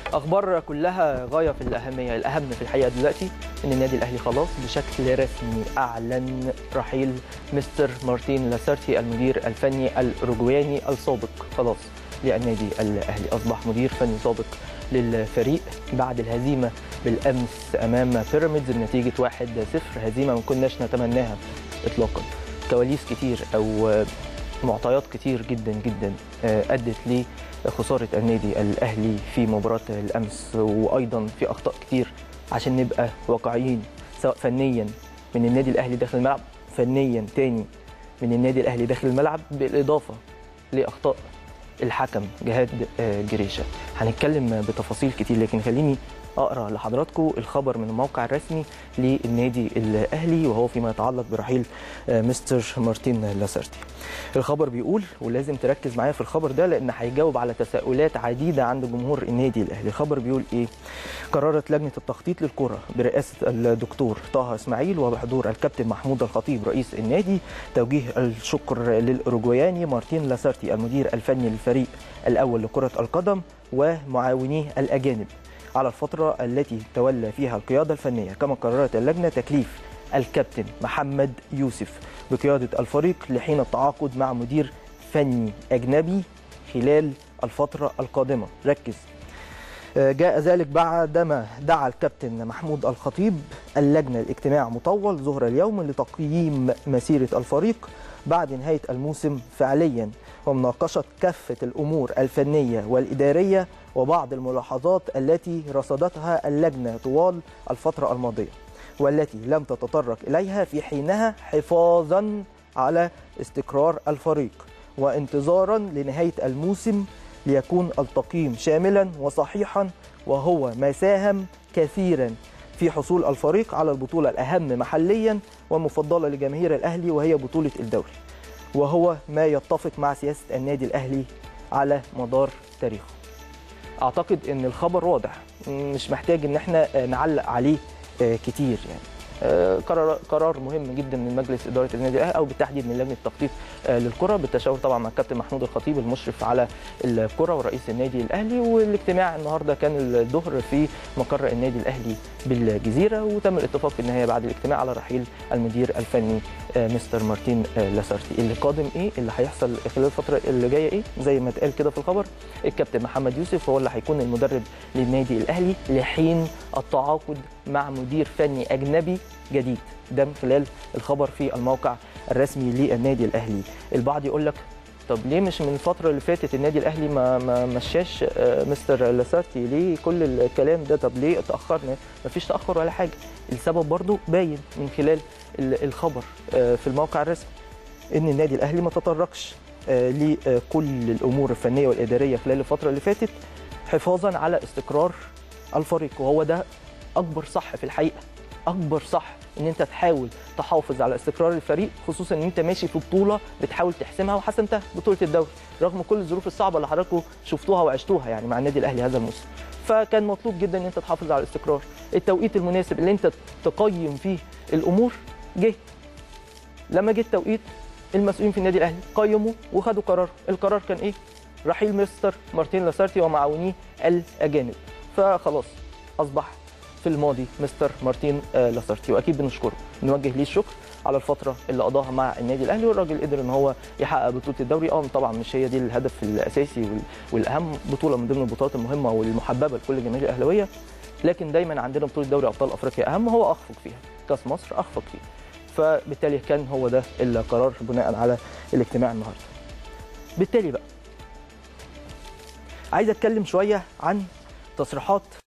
اخبار كلها غايه في الاهميه الاهم في الحقيقه دلوقتي ان النادي الاهلي خلاص بشكل رسمي اعلن رحيل مستر مارتين لاسارتي المدير الفني الاوروجواني السابق خلاص للنادي الاهلي اصبح مدير فني سابق للفريق بعد الهزيمه بالامس امام بيراميدز بنتيجه 1-0 هزيمه ما كناش نتمناها اطلاقا كواليس كتير او معطيات كتير جدا جدا ادت لخساره النادي الاهلي في مباراه الامس وايضا في اخطاء كتير عشان نبقى واقعيين سواء فنيا من النادي الاهلي داخل الملعب فنيا تاني من النادي الاهلي داخل الملعب بالاضافه لاخطاء الحكم جهاد جريشه هنتكلم بتفاصيل كتير لكن خليني اقرا لحضراتكم الخبر من الموقع الرسمي للنادي الاهلي وهو فيما يتعلق برحيل مستر مارتين لاسارتي. الخبر بيقول ولازم تركز معايا في الخبر ده لان هيجاوب على تساؤلات عديده عند جمهور النادي الاهلي، الخبر بيقول ايه؟ قررت لجنه التخطيط للكره برئاسه الدكتور طه اسماعيل وبحضور الكابتن محمود الخطيب رئيس النادي توجيه الشكر للاوروجواياني مارتين لاسارتي المدير الفني للفريق الاول لكره القدم ومعاونيه الاجانب على الفترة التي تولى فيها القيادة الفنية كما قررت اللجنة تكليف الكابتن محمد يوسف بقيادة الفريق لحين التعاقد مع مدير فني أجنبي خلال الفترة القادمة ركز جاء ذلك بعدما دعا الكابتن محمود الخطيب اللجنة لاجتماع مطول ظهر اليوم لتقييم مسيرة الفريق بعد نهاية الموسم فعليا ومناقشة كافة الأمور الفنية والإدارية وبعض الملاحظات التي رصدتها اللجنة طوال الفترة الماضية والتي لم تتطرق إليها في حينها حفاظا على استقرار الفريق وانتظارا لنهاية الموسم ليكون التقييم شاملا وصحيحا وهو ما ساهم كثيرا في حصول الفريق على البطولة الأهم محليا ومفضلة لجماهير الأهلي وهي بطولة الدوري وهو ما يتفق مع سياسة النادي الأهلي على مدار تاريخه أعتقد أن الخبر واضح مش محتاج أن احنا نعلق عليه كتير يعني قرار قرار مهم جدا من مجلس اداره النادي الاهلي او بالتحديد من لجنه التخطيط للكره بالتشاور طبعا مع الكابتن محمود الخطيب المشرف على الكره ورئيس النادي الاهلي والاجتماع النهارده كان الظهر في مقر النادي الاهلي بالجزيره وتم الاتفاق في النهايه بعد الاجتماع على رحيل المدير الفني مستر مارتين لاسارتي اللي قادم ايه اللي هيحصل خلال الفتره اللي جايه ايه زي ما اتقال كده في الخبر الكابتن محمد يوسف هو اللي هيكون المدرب للنادي الاهلي لحين التعاقد مع مدير فني اجنبي جديد ده من خلال الخبر في الموقع الرسمي للنادي الاهلي البعض يقول لك طب ليه مش من الفتره اللي فاتت النادي الاهلي ما ما مشاش مستر لاسارتي ليه كل الكلام ده طب ليه اتاخرنا ما فيش تاخر ولا حاجه السبب برضو باين من خلال الخبر في الموقع الرسمي ان النادي الاهلي ما تطرقش لكل الامور الفنيه والاداريه خلال الفتره اللي فاتت حفاظا على استقرار الفريق وهو ده اكبر صح في الحقيقه اكبر صح ان انت تحاول تحافظ على استقرار الفريق خصوصا ان انت ماشي في بطوله بتحاول تحسمها وحسمتها بطوله الدوري رغم كل الظروف الصعبه اللي حضراتكم شفتوها وعشتوها يعني مع النادي الاهلي هذا الموسم فكان مطلوب جدا ان انت تحافظ على الاستقرار التوقيت المناسب اللي انت تقيم فيه الامور جه لما جه التوقيت المسؤولين في النادي الاهلي قيموا وخدوا قرار القرار كان ايه رحيل مستر مارتين لاسارتي ومعاونيه الاجانب فخلاص اصبح في الماضي مستر مارتين لاسارتي واكيد بنشكره نوجه ليه الشكر على الفتره اللي قضاها مع النادي الاهلي والراجل قدر ان هو يحقق بطوله الدوري اه طبعا مش هي دي الهدف الاساسي والاهم بطوله من ضمن البطولات المهمه والمحببه لكل الجماهير الاهلاويه لكن دايما عندنا بطوله دوري ابطال افريقيا اهم هو اخفق فيها كاس مصر اخفق فيها فبالتالي كان هو ده القرار بناء على الاجتماع النهارده بالتالي بقى عايز اتكلم شويه عن تصريحات